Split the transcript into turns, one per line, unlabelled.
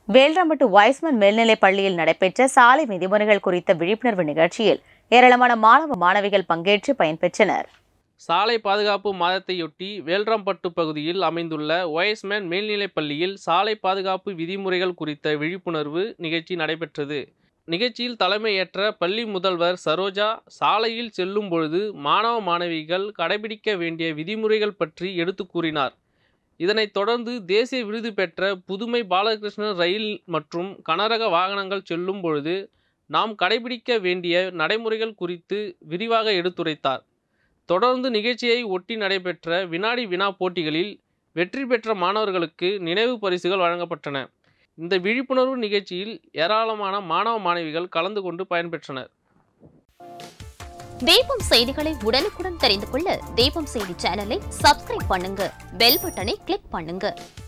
Velrampattu Wiseman மேல்நிலைப் பள்ளியில் நடைபெற்ற சாலை விதிமுறைகள் குறித்த விழிப்புணர்வு நிகழ்ச்சியில் ஏராளமான மாணவ மாணவிகள் பங்கேற்று பயன்பெற்றனர்
சாலை பாதுகாப்பு மாதத்தையொட்டி வேல்ராம்பட்டு பகுதியில் அமைந்துள்ள ஒயஸ்மேன் மேல்நிலைப் பள்ளியில் சாலை பாதுகாப்பு விதிமுறைகள் குறித்த விழிப்புணர்வு நிகழ்ச்சி நடைபெற்றது நிகழ்ச்சியில் தலைமையேற்ற பள்ளி முதல்வர் சரோஜா சாலையில் செல்லும் பொழுது மாணவ மாணவிகள் கடைபிடிக்க வேண்டிய விதிமுறைகள் பற்றி எடுத்து கூறினார் இதனைத் தொடர்ந்து தேசிய விருது பெற்ற புதுமை பாலகிருஷ்ணன் ரயில் மற்றும் கனரக வாகனங்கள் செல்லும் பொழுது நாம் கடைபிடிக்க வேண்டிய நடைமுறைகள் குறித்து விரிவாக எடுத்துரைத்தார் தொடர்ந்து நிகழ்ச்சியை ஒட்டி நடைபெற்ற வினாடி வினா போட்டிகளில் வெற்றி பெற்ற மாணவர்களுக்கு நினைவு பரிசுகள் வழங்கப்பட்டன இந்த விழிப்புணர்வு நிகழ்ச்சியில் ஏராளமான மாணவ மாணவிகள் கலந்து கொண்டு பயன்பெற்றனர்
தீபம் செய்திகளை உடனுக்குடன் தெரிந்து கொள்ள தீபம் செய்தி சேனலை சப்ஸ்கிரைப் பண்ணுங்க பெல் பட்டனை கிளிக் பண்ணுங்க